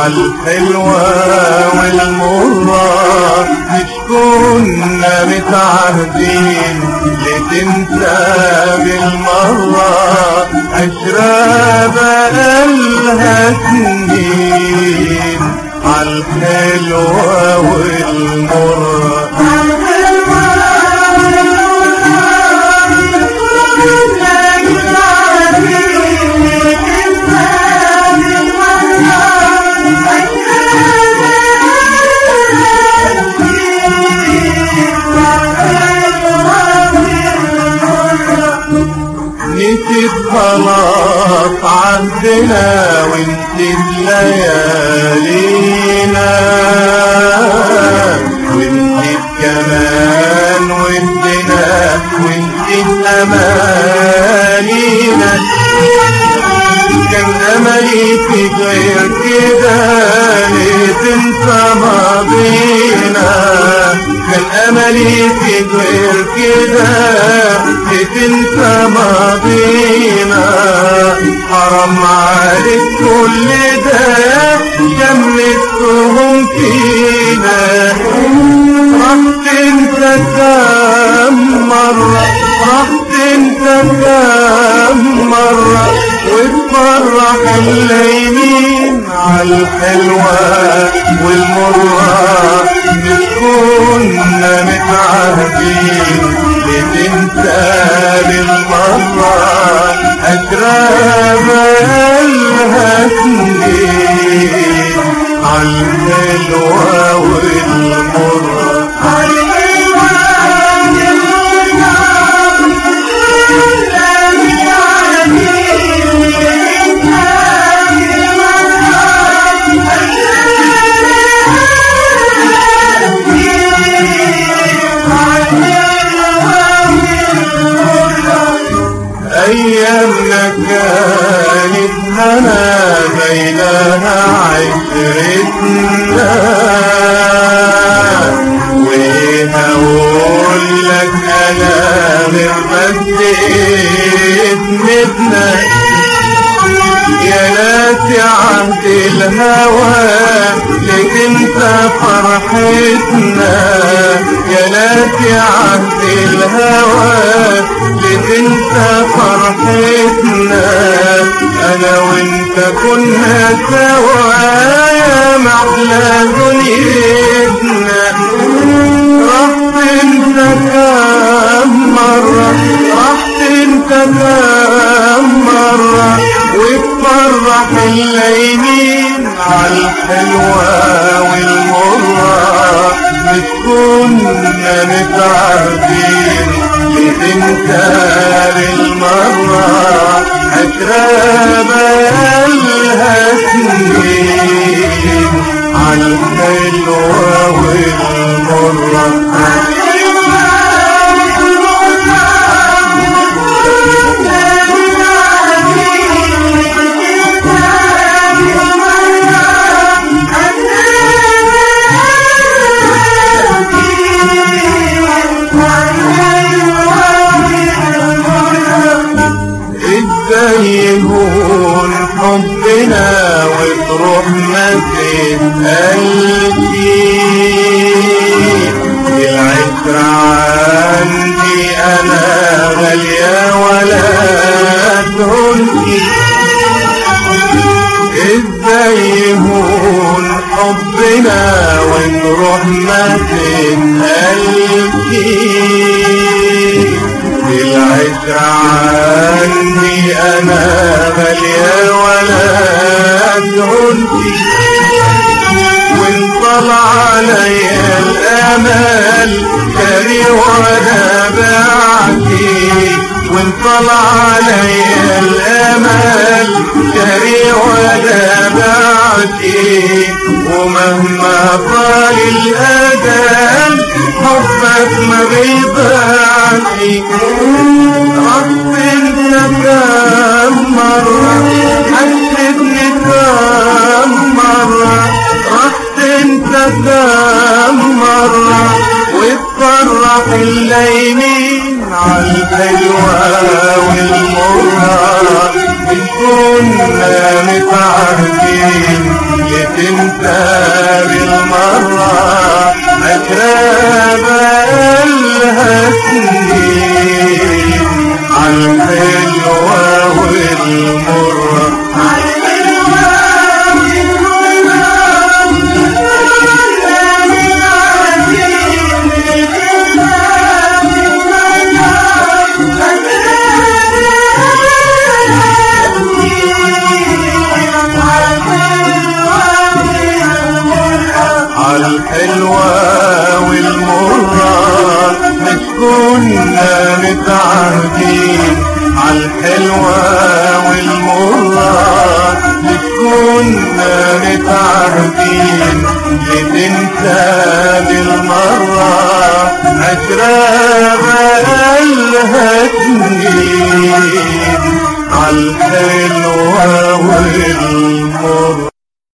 عالحلوة والمرة مش كنا متعهدين لتنسى بالمرة عشرة بقالها سنين عالحلوة والمرة نسيت خلاص عهدنا ونسيت ليالينا ونسيت كمان ودنا ونسيت امانينا كان املي في غير كده ليه تنسى ماضينا كان املي في غير كده ليه تنسى ماضينا حرام عليك كل ده شملتهم فينا رحت انت كام مرة رحت انت كام مرة وتفرح الليمين عالحلوة والمرة مش كنا متعهدين لتنسى بالمرة أترابها سنين عالحلوة والمرة أيامنا كانت هنا بينها عشرتنا وهقول لك أنا من بس اسمتنا يا ناس عهد الهوى لتنسى فرحتنا يا ناس عهد الهوى لتنسى فرحتنا انا وانت كنا سوا يا محلى دنيتنا رحت انت كام مرة رحت انت كام مرة وتفرح الليمين عالحلوة والمرة مش كنا متعهدين لتنكر المرة أترابها سنين عالحلوة والمرة ازاي يهون حبنا وتروح ما تسألش العشرة عندي انا غالية ولا تهونش ازاي يهون حبنا ونروح ما تسألش العشرة عني انا غالية ولا تهونش وانطلع عليا الامل كري وانا بعتي وانطلع عليا الامل كري وانا بعتي ومهما طال الاجل حبك ما بيضيعش رب انت كم مرة حسبني كم مرة رحت انت كم مرة وتفرح الليمين عالحلوة والمرة إن كنا متعهدين لتنسى بالمرة عشرة بقالها سنين عالحلوة والمرة عالحلوة والمرة مش كنا متعهدين عالحلوة والمرة مش كنا متعهدين لتنسى بالمرة عشرة بقالها سنين عالحلوة والمرة